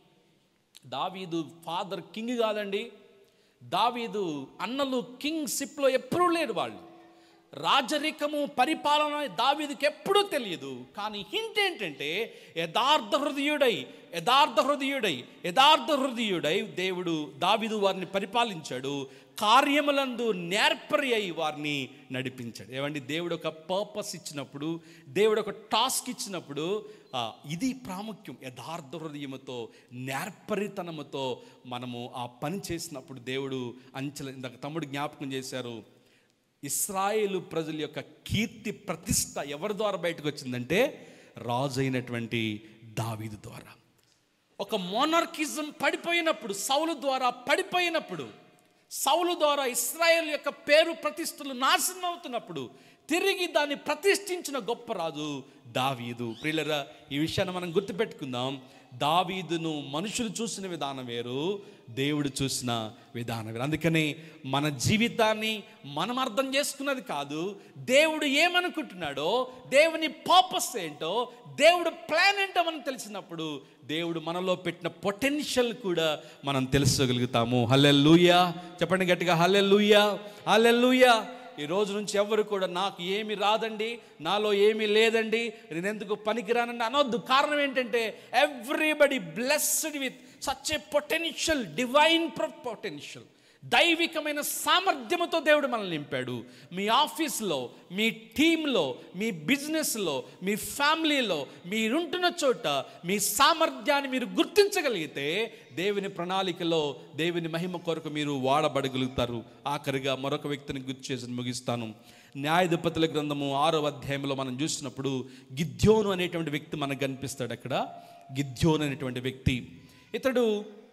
దావీదు ఫాదర్ కింగ్ కాదండి దావీదు అన్నలు కింగ్ షిప్లో ఎప్పుడూ లేరు వాళ్ళు రాజరికము పరిపాలన దావీదుకి ఎప్పుడూ తెలియదు కానీ హింట్ ఏంటంటే యథార్థ హృదయుడై యథార్థ హృదయుడై యథార్థ హృదయుడై దేవుడు దావీదు వారిని పరిపాలించాడు కార్యములందు నేర్పరి అయి వారిని నడిపించాడు ఏమండి దేవుడు ఒక పర్పస్ ఇచ్చినప్పుడు దేవుడు ఒక టాస్క్ ఇచ్చినప్పుడు ఆ, ఇది ప్రాముఖ్యం యథార్థ హృదయముతో నేర్పరితనముతో మనము ఆ పని చేసినప్పుడు దేవుడు అంచెల ఇందాక తమ్ముడు జ్ఞాపకం చేశారు ఇస్రాయేలు ప్రజల యొక్క కీర్తి ప్రతిష్ట ఎవరి ద్వారా బయటకు వచ్చిందంటే రాజు అయినటువంటి దావీదు ద్వారా ఒక మోనార్కిజం పడిపోయినప్పుడు సౌలు ద్వారా పడిపోయినప్పుడు సౌలు ద్వారా ఇస్రాయేల్ యొక్క పేరు ప్రతిష్టలు నాశనం అవుతున్నప్పుడు తిరిగి దాన్ని ప్రతిష్ఠించిన గొప్ప రాజు దావీదు ప్రియులరా ఈ విషయాన్ని మనం గుర్తుపెట్టుకుందాం దావీదును మనుషులు చూసిన విధానం వేరు దేవుడు చూసిన విధానం వేరు అందుకని మన జీవితాన్ని మనం అర్థం చేసుకున్నది కాదు దేవుడు ఏమనుకుంటున్నాడో దేవుని పర్పస్ ఏంటో దేవుడు ప్లాన్ ఏంటో మనం తెలిసినప్పుడు దేవుడు మనలో పెట్టిన పొటెన్షియల్ కూడా మనం తెలుసుకోగలుగుతాము హల్లెలూయా చెప్పండి గట్టిగా హల్లెలూయా హల్లెలూయా ఈ రోజు నుంచి ఎవరు కూడా నాకు ఏమి రాదండి నాలో ఏమీ లేదండి నేను ఎందుకు పనికిరానండి అనొద్దు కారణం ఏంటంటే everybody blessed with such a potential divine potential దైవికమైన సామర్థ్యముతో దేవుడు మనల్ని నింపాడు మీ ఆఫీస్లో మీ టీంలో మీ బిజినెస్లో మీ ఫ్యామిలీలో మీరుంటున్న చోట మీ సామర్థ్యాన్ని మీరు గుర్తించగలిగితే దేవుని ప్రణాళికలో దేవుని మహిమ కొరకు మీరు వాడబడగలుగుతారు ఆఖరిగా మరొక వ్యక్తిని గుర్తు చేసి ముగిస్తాను న్యాయాధిపతుల గ్రంథము ఆరో అధ్యాయంలో మనం చూసినప్పుడు గిద్యోను అనేటువంటి వ్యక్తి మనకు కనిపిస్తాడు అక్కడ గిద్యోను అనేటువంటి వ్యక్తి ఇతడు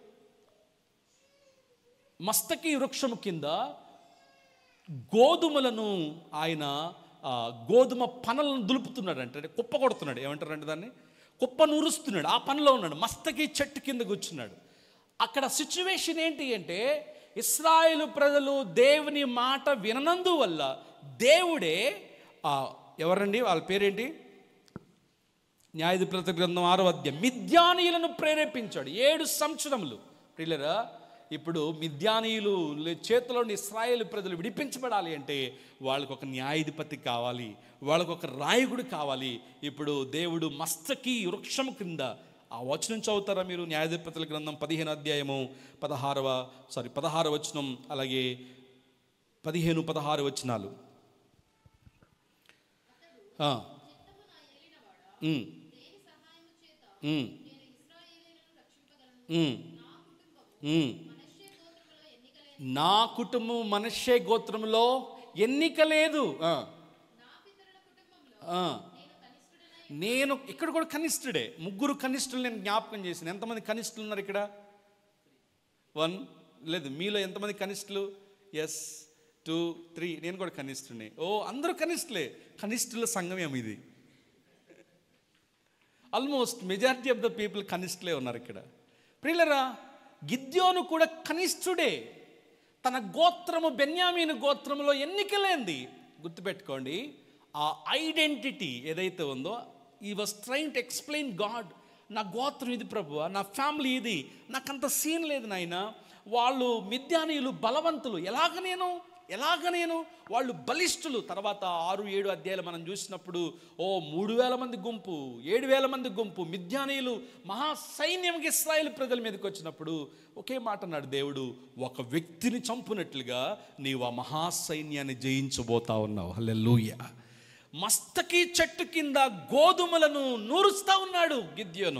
మస్తకి వృక్షము కింద గోధుమలను ఆయన ఆ, గోధుమ పనలను దులుపుతున్నాడు అంటే కుప్ప కొడుతున్నాడు ఏమంటారంటే దాన్ని కుప్ప నూరుస్తున్నాడు ఆ పనిలో ఉన్నాడు మస్తకి చెట్టు కింద కూర్చున్నాడు అక్కడ సిచ్యువేషన్ ఏంటి అంటే ఇస్రాయేలు ప్రజలు దేవుని మాట విననందువల్ల దేవుడే ఆ, ఎవరండి వాళ్ళ పేరేంటి న్యాయాధిపతి గ్రంథం ఆరో అధ్యాయం మిద్యానీయులను ప్రేరేపించాడు ఏడు సంవత్సరములు ప్రియులరా ఇప్పుడు మిద్యానీయులు లే- చేతిలోని ఇస్రాయేల్ ప్రజలు విడిపించబడాలి అంటే వాళ్ళకు ఒక న్యాయాధిపతి కావాలి వాళ్ళకు ఒక రాయకుడు కావాలి ఇప్పుడు దేవుడు మస్తకి వృక్షం కింద ఆ వచనం చదువుతారా మీరు న్యాయాధిపతుల గ్రంథం పదిహేను అధ్యాయము పదహారవ సారీ పదహార వచనం అలాగే పదిహేను పదహారు వచనాలు ఆ. ఉమ్. ఉమ్. ఉమ్. ఉమ్. నా కుటుంబం మనషే గోత్రంలో ఎన్నిక లేదు ఆ. ఆ. నేను ఇక్కడ కూడా కనిష్ఠుడే ముగ్గురు కనిష్ఠులు నేను జ్ఞాపకం చేసిన ఎంతమంది కనిష్ఠులు ఉన్నారు ఇక్కడ వన్ లేదు మీలో ఎంతమంది కనిష్ఠులు ఎస్ టూ త్రీ నేను కూడా కనిష్ఠుని ఓ అందరూ కనిష్ఠులే కనిష్ఠుల సంఘమేం ఇది almost majority of the people కనిష్ఠులే ఉన్నారు ఇక్కడ ప్రియులరా గిద్యోను కూడా కనిష్ఠుడే తన గోత్రము బెన్యామీను గోత్రములో ఎన్నికలేంది గుర్తుపెట్టుకోండి ఆ ఐడెంటిటీ ఏదైతే ఉందో he was trying to explain God నా గోత్రం ఇది ప్రభు నా ఫ్యామిలీ ఇది నాకంత సీన్ లేదు నాయన వాళ్ళు మిద్యానీయులు బలవంతులు ఎలాగ నేను ఎలాగ నేను వాళ్ళు బలిష్ఠులు తర్వాత ఆరు ఏడు అధ్యాయులు మనం చూసినప్పుడు ఓ మూడు వేల మంది గుంపు ఏడు వేల మంది గుంపు మిద్యానీయులు మహా సైన్యంకి ఇస్రాయేల్ ప్రజల మీదకి వచ్చినప్పుడు ఒకే మాట అన్నాడు దేవుడు ఒక వ్యక్తిని చంపునట్లుగా నీవు ఆ మహాసైన్యాన్ని జయించబోతా ఉన్నావు హల్లెలూయ మస్తకి చెట్టు కింద గోధుమలను నూరుస్తా ఉన్నాడు గిద్యోను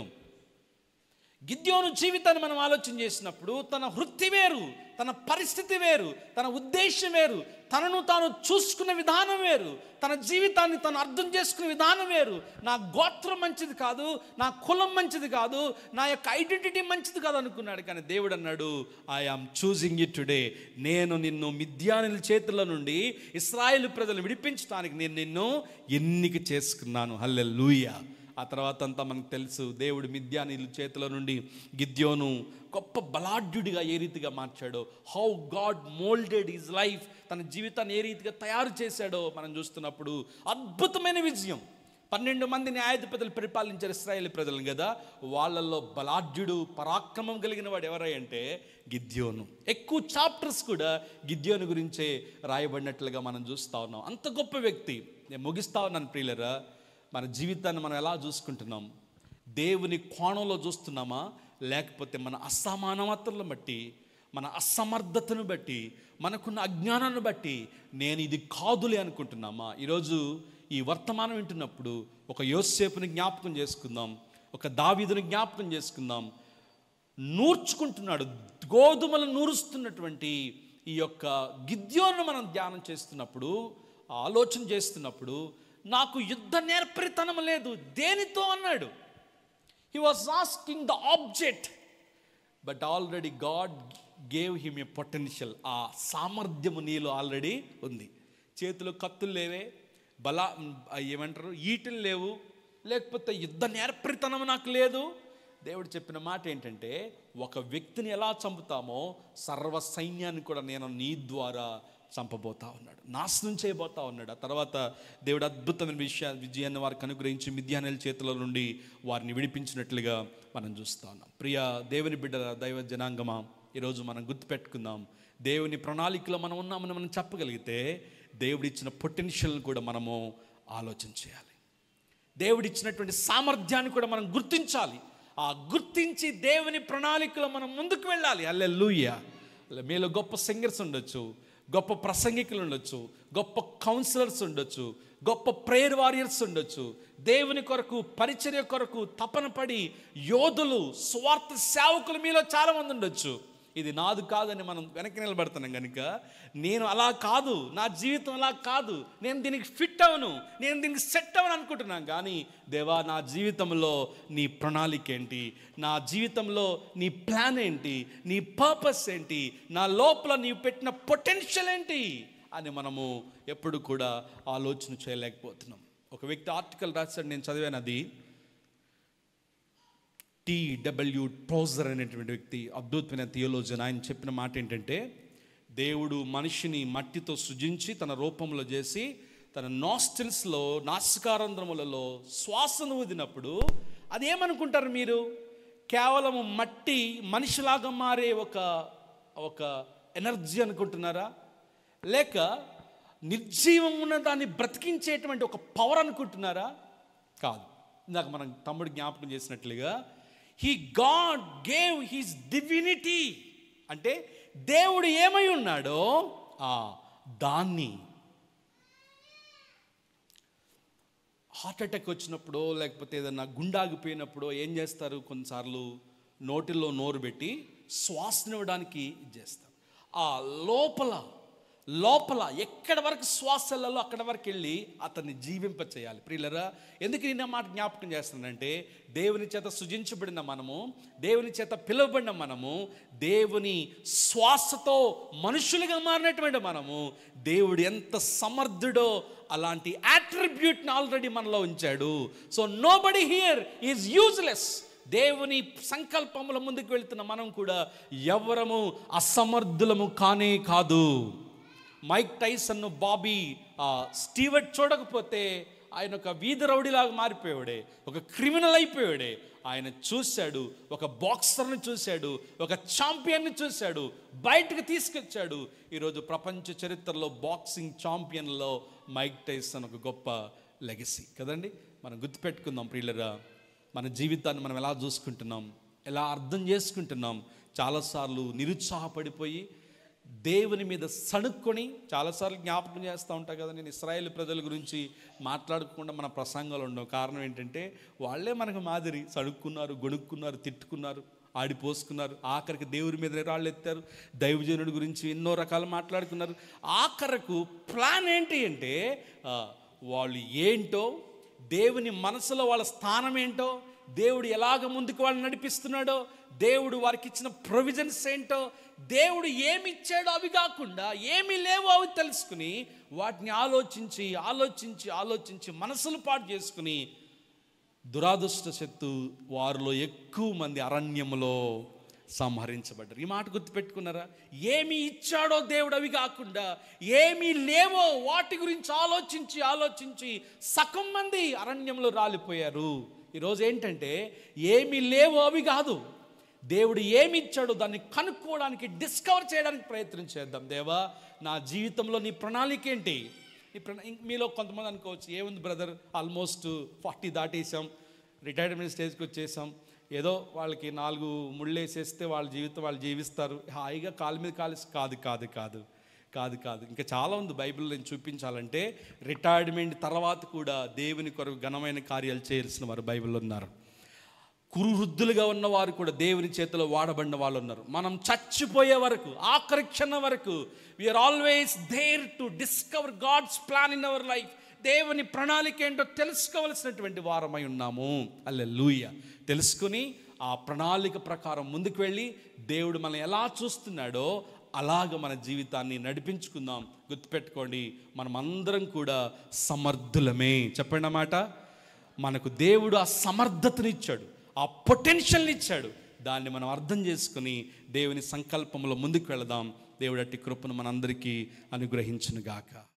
గిద్యోను జీవితాన్ని మనం ఆలోచన చేసినప్పుడు తన వృత్తి వేరు తన పరిస్థితి వేరు తన ఉద్దేశం వేరు తనను తాను చూసుకునే విధానం వేరు తన జీవితాన్ని తను అర్థం చేసుకునే విధానం వేరు నా గోత్రం మంచిది కాదు నా కులం మంచిది కాదు నా యొక్క ఐడెంటిటీ మంచిది కాదు అనుకున్నాడు కానీ దేవుడు అన్నాడు I am choosing it today నేను నిన్ను మిద్యానుల చేతుల నుండి ఇస్రాయేల్ ప్రజలను విడిపించడానికి నేను నిన్ను ఎన్నిక చేసుకున్నాను హల్లెలూయా ఆ తర్వాత అంతా మనకు తెలుసు దేవుడు మిద్యానీలు చేతుల నుండి గిద్యోను గొప్ప బలాఢ్యుడిగా ఏ రీతిగా మార్చాడో how God moulded his life తన జీవితాన్ని ఏ రీతిగా తయారు చేశాడో మనం చూస్తున్నప్పుడు అద్భుతమైన విజయం పన్నెండు మంది న్యాయాధిపతులు పరిపాలించారు ఇస్రాయేల్ ప్రజలను కదా వాళ్ళల్లో బలాఢ్యుడు పరాక్రమం కలిగిన వాడు ఎవరై అంటే గిద్యోను ఎక్కువ చాప్టర్స్ కూడా గిద్యోను గురించే రాయబడినట్లుగా మనం చూస్తా ఉన్నాం అంత గొప్ప వ్యక్తి నేను ముగిస్తా ఉన్నాను ప్రియులరా మన జీవితాన్ని మనం ఎలా చూసుకుంటున్నాం దేవుని కోణంలో చూస్తున్నామా లేకపోతే మన అసమానతలను బట్టి మన అసమర్థతను బట్టి మనకున్న అజ్ఞానాన్ని బట్టి నేను ఇది కాదులే అనుకుంటున్నామా ఈరోజు ఈ వర్తమానం వింటున్నప్పుడు ఒక యోసేపుని జ్ఞాపకం చేసుకుందాం ఒక దావీదుని జ్ఞాపకం చేసుకుందాం నూర్చుకుంటున్నాడు గోధుమలు నూరుస్తున్నటువంటి ఈ యొక్క గిద్యోను మనం ధ్యానం చేస్తున్నప్పుడు ఆలోచన చేస్తున్నప్పుడు నాకు యుద్ధ నేర్పరితనం లేదు దేనితో అన్నాడు he was asking the object but already God gave him a potential ఆ సామర్థ్యము నీలో ఆల్రెడీ ఉంది చేతిలో కత్తులు లేవే బల ఏమంటారు ఈటలు లేవు లేకపోతే యుద్ధ నేర్పరితనం నాకు లేదు దేవుడు చెప్పిన మాట ఏంటంటే ఒక వ్యక్తిని ఎలా చంపుతామో సర్వ సైన్యాన్ని కూడా నేను నీ ద్వారా చంపబోతా ఉన్నాడు నాశనం చేయబోతా ఉన్నాడు ఆ తర్వాత దేవుడు అద్భుతమైన విషయ విజయాన్ని వారికి అనుగ్రహించి మిథ్యానుల చేతుల నుండి వారిని విడిపించినట్లుగా మనం చూస్తా ఉన్నాం ప్రియ దేవుని బిడ్డ దైవ జనాంగమా ఈరోజు మనం గుర్తుపెట్టుకుందాం దేవుని ప్రణాళికలో మనం ఉన్నామని మనం చెప్పగలిగితే దేవుడిచ్చిన పొటెన్షియల్ని కూడా మనము ఆలోచన చేయాలి దేవుడిచ్చినటువంటి సామర్థ్యాన్ని కూడా మనం గుర్తించాలి ఆ గుర్తించి దేవుని ప్రణాళికలో మనం ముందుకు వెళ్ళాలి అల్లెలుయ్య మీలో గొప్ప సింగర్స్ ఉండొచ్చు గొప్ప ప్రసంగికులు ఉండొచ్చు గొప్ప కౌన్సిలర్స్ ఉండొచ్చు గొప్ప ప్రేయర్ వారియర్స్ ఉండొచ్చు దేవుని కొరకు పరిచర్య కొరకు తపన పడి యోధులు స్వార్థ సేవకులు మీలో చాలా మంది ఉండొచ్చు ఇది నాది కాదని మనం వెనక్కి నిలబడుతున్నాం కనుక నేను అలా కాదు నా జీవితం అలా కాదు నేను దీనికి ఫిట్ అవను నేను దీనికి సెట్ అవను అనుకుంటున్నాను కానీ దేవా నా జీవితంలో నీ ప్రణాళిక ఏంటి నా జీవితంలో నీ ప్లాన్ ఏంటి నీ పర్పస్ ఏంటి నా లోపల నీవు పెట్టిన పొటెన్షియల్ ఏంటి అని మనము ఎప్పుడు కూడా ఆలోచన చేయలేకపోతున్నాం ఒక వ్యక్తి ఆర్టికల్ రాశాడు నేను చదివాను అది టిడబ్ల్యూ ట్రోజర్ అనేటువంటి వ్యక్తి అద్భుతమైన థియోలోజన్ ఆయన చెప్పిన మాట ఏంటంటే దేవుడు మనిషిని మట్టితో సృజించి తన రూపంలో చేసి తన నాస్టిల్స్లో నాసికారంధ్రములలో శ్వాసను ఊదినప్పుడు అది ఏమనుకుంటారు మీరు కేవలం మట్టి మనిషిలాగా మారే ఒక ఒక ఎనర్జీ అనుకుంటున్నారా లేక నిర్జీవం ఉన్న దాన్ని బ్రతికించేటువంటి ఒక పవర్ అనుకుంటున్నారా కాదు ఇందాక మనం తమ్ముడు జ్ఞాపకం చేసినట్లుగా he God gave his divinity అంటే దేవుడు ఏమై ఉన్నాడో ఆ దాన్ని హార్ట్ అటాక్ వచ్చినప్పుడు లేకపోతే ఏదైనా గుండాగిపోయినప్పుడు ఏం చేస్తారు కొన్నిసార్లు నోటిలో నోరు పెట్టి శ్వాసనివ్వడానికి ఇది చేస్తారు ఆ లోపల లోపల ఎక్కడ వరకు శ్వాసలలో అక్కడ వరకు వెళ్ళి అతన్ని జీవింప చేయాలి ప్రియులరా ఎందుకు నేను ఆ మాట జ్ఞాపకం చేస్తున్నానంటే దేవుని చేత సృజించబడిన మనము దేవుని చేత పిలువబడిన మనము దేవుని శ్వాసతో మనుషులుగా మారినటువంటి మనము దేవుడు ఎంత సమర్థుడో అలాంటి యాట్రిబ్యూట్ని ఆల్రెడీ మనలో ఉంచాడు so nobody here is useless దేవుని సంకల్పముల ముందుకు వెళ్తున్న మనం కూడా ఎవరము అసమర్థులము కానే కాదు మైక్ టైసన్ బాబీ ఆ, స్టీవర్ట్ చూడకపోతే ఆయన ఒక వీధి రౌడీలాగా మారిపోయాడే ఒక క్రిమినల్ అయిపోయాడే ఆయన చూశాడు ఒక బాక్సర్ని చూశాడు ఒక ఛాంపియన్ని చూశాడు బయటకు తీసుకొచ్చాడు ఈరోజు ప్రపంచ చరిత్రలో బాక్సింగ్ ఛాంపియన్లో మైక్ టైసన్ ఒక గొప్ప లెగసీ కదండి మనం గుర్తుపెట్టుకుందాం ప్రియులరా మన జీవితాన్ని మనం ఎలా చూసుకుంటున్నాం ఎలా అర్థం చేసుకుంటున్నాం చాలాసార్లు నిరుత్సాహపడిపోయి దేవుని మీద సణుక్కొని చాలాసార్లు జ్ఞాపకం చేస్తూ ఉంటా కదా నేను ఇస్రాయేల్ ప్రజల గురించి మాట్లాడకుండా మన ప్రసంగాలు ఉండవు కారణం ఏంటంటే వాళ్ళే మనకు మాదిరి సణుక్కున్నారు గొణుక్కున్నారు తిట్టుకున్నారు ఆడిపోసుకున్నారు ఆఖరికి దేవుడి మీద రాళ్ళు ఎత్తారు దైవజనుడి గురించి ఎన్నో రకాలు మాట్లాడుకున్నారు ఆఖరకు ప్లాన్ ఏంటి అంటే ఆ, వాళ్ళు ఏంటో దేవుని మనసులో వాళ్ళ స్థానం ఏంటో దేవుడు ఎలాగ ముందుకు వాళ్ళని నడిపిస్తున్నాడో దేవుడు వారికి ఇచ్చిన ప్రొవిజన్స్ ఏంటో దేవుడు ఏమి ఇచ్చాడో అవి కాకుండా ఏమి లేవో అవి తెలుసుకుని వాటిని ఆలోచించి ఆలోచించి ఆలోచించి మనసులు పాటు చేసుకుని దురాదృష్ట శక్తు వారిలో ఎక్కువ మంది అరణ్యములో సంహరించబడ్డారు ఈ మాట గుర్తుపెట్టుకున్నారా ఏమి ఇచ్చాడో దేవుడు అవి కాకుండా ఏమీ లేవో వాటి గురించి ఆలోచించి ఆలోచించి సగం మంది అరణ్యంలో రాలిపోయారు ఈరోజు ఏంటంటే ఏమీ లేవో అవి కాదు దేవుడు ఏమి ఇచ్చాడో దాన్ని కనుక్కోవడానికి డిస్కవర్ చేయడానికి ప్రయత్నం చేద్దాం దేవా నా జీవితంలో నీ ప్రణాళిక ఏంటి ఈ ప్రణా ఇంక మీలో కొంతమంది అనుకోవచ్చు ఏముంది బ్రదర్ ఆల్మోస్ట్ ఫార్టీ దాటేసాం రిటైర్మెంట్ స్టేజ్కి వచ్చేసాం ఏదో వాళ్ళకి నాలుగు ముళ్ళు వేసేస్తే వాళ్ళ జీవితం వాళ్ళు జీవిస్తారు హాయిగా కాలు మీద కాలు కాదు కాదు కాదు కాదు కాదు ఇంకా చాలా ఉంది బైబిల్ నేను చూపించాలంటే రిటైర్మెంట్ తర్వాత కూడా దేవుని కొరకు ఘనమైన కార్యాలు చేయాల్సిన వారు బైబిల్లో ఉన్నారు కురువృద్ధులుగా ఉన్నవారు కూడా దేవుని చేతిలో వాడబడిన వాళ్ళు ఉన్నారు మనం చచ్చిపోయే వరకు ఆఖరి క్షణం వరకు we are always there to discover God's plan in our life దేవుని ప్రణాళిక ఏంటో తెలుసుకోవలసినటువంటి వారమై ఉన్నాము అల్లె లూయ తెలుసుకుని ఆ ప్రణాళిక ప్రకారం ముందుకు వెళ్ళి దేవుడు మనం ఎలా చూస్తున్నాడో అలాగ మన జీవితాన్ని నడిపించుకుందాం గుర్తుపెట్టుకోండి మనం అందరం కూడా సమర్థులమే చెప్పండి అన్నమాట మనకు దేవుడు ఆ సమర్థతని ఇచ్చాడు ఆ పొటెన్షియల్ని ఇచ్చాడు దాన్ని మనం అర్థం చేసుకుని దేవుని సంకల్పంలో ముందుకు వెళదాం దేవుడు అట్టి కృపను మనందరికీ అనుగ్రహించునుగాక